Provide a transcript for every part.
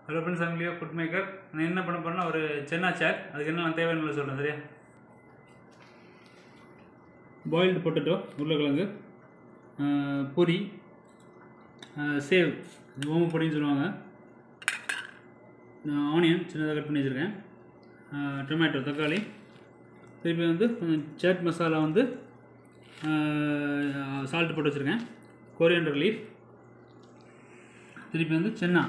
hello friends ஃபேமிலியோ food maker நான் என்ன பண்ண போறேன்னா ஒரு சென்னா சேர் அதுக்கு என்ன நான் தேவையான சொல்கிறேன் சரியா பாயில்டு பொட்டேட்டோ உருளைக்கிழங்கு ஆஹ், பொரி ஆஹ், சேவ் இது ஓம பொடின்னு சொல்லுவாங்க ஆனியன் சின்னதாக கட் பண்ணி வச்சுருக்கேன் டொமேட்டோ தக்காளி திருப்பி வந்து கொஞ்சம் சேட் மசாலா வந்து சால்ட் போட்டு வச்சுருக்கேன் கொரியண்டர் லீஃப் திருப்பி வந்து சென்னா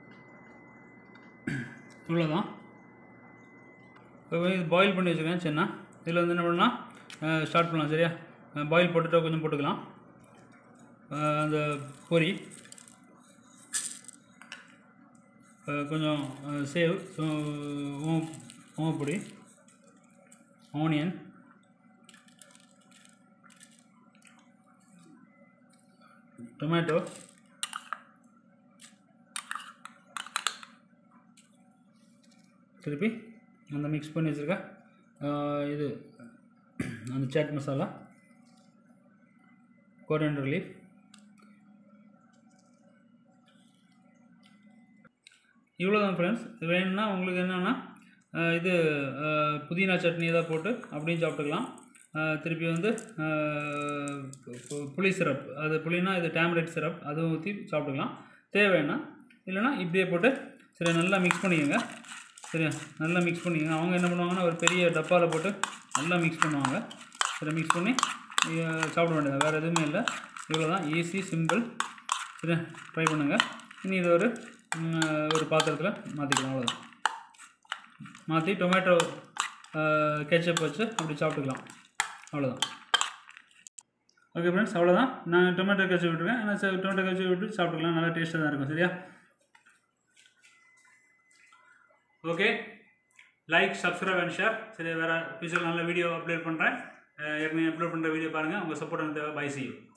இவ்வளோதான் இப்போ இது பாயில் பண்ணி வச்சுருக்கேன் சென்னா இதில் வந்து என்ன பண்ணலாம் ஸ்டார்ட் பண்ணலாம் சரியா பாயில் போட்டுட்டோ கொஞ்சம் போட்டுக்கலாம் அஹ் அந்த பொரி அஹ் கொஞ்சம் அஹ் சேவ் ஓம ஓமப்பொடி ஆனியன் டொமேட்டோ திருப்பி அந்த மிக்ஸ் பண்ணி வச்சுருக்க இது அந்த சாட் மசாலா கோரியண்டர் லீஃப் இவ்வளோதான் ஃப்ரெண்ட்ஸ் வேணும்னா உங்களுக்கு என்னென்னா இது அஹ், புதினா சட்னி ஏதாவது போட்டு அப்படியும் சாப்பிட்டுக்கலாம் அஹ், திருப்பி வந்து அஹ், பு- புளி சிரப் அது புளினா இது டேம்லெட் சிரப் அதுவும் ஊற்றி சாப்பிட்டுக்கலாம் தேவைன்னா இல்லைன்னா இப்படியே போட்டு சரி நல்லா மிக்ஸ் பண்ணிக்கோங்க சரியா நல்லா மிக்ஸ் பண்ணிக்கோங்க அவங்க என்ன பண்ணுவாங்கன்னா ஒரு பெரிய டப்பாவில் போட்டு நல்லா மிக்ஸ் பண்ணுவாங்க சரி மிக்ஸ் பண்ணி அஹ், சாப்பிட வேண்டியது வேறு எதுவுமே இல்லை இவ்வளோ தான் ஈஸி சிம்பிள் சரியா ட்ரை பண்ணுங்கள் இனி இது ஒரு ம், ஒரு பாத்திரத்தில் மாற்றிக்கலாம் அவ்வளோதான் மாற்றி டொமேட்டோ கெச்சப் வச்சு அப்படி சாப்பிட்டுக்கலாம் அவ்வளோதான் ஓகே ஃப்ரெண்ட்ஸ் அவ்வளோதான் நான் டொமேட்டோ கெச்சப் விட்டுருக்கேன் ஆனால் சரி, டொமேட்டோ கெச்சப் விட்டு சாப்பிட்டுக்கலாம் நல்லா டேஸ்ட்டாக தான் இருக்கும் சரியா okay like subscribe and share சரி வேறு ஃபியூச்சர் நல்ல வீடியோ அப்லோட் பண்ணுறேன் ஏற்கனவே அப்லோட் பண்ணுற வீடியோ பாருங்கள் உங்கள் சப்போர்ட் எனக்கு தேவை பை சி யூ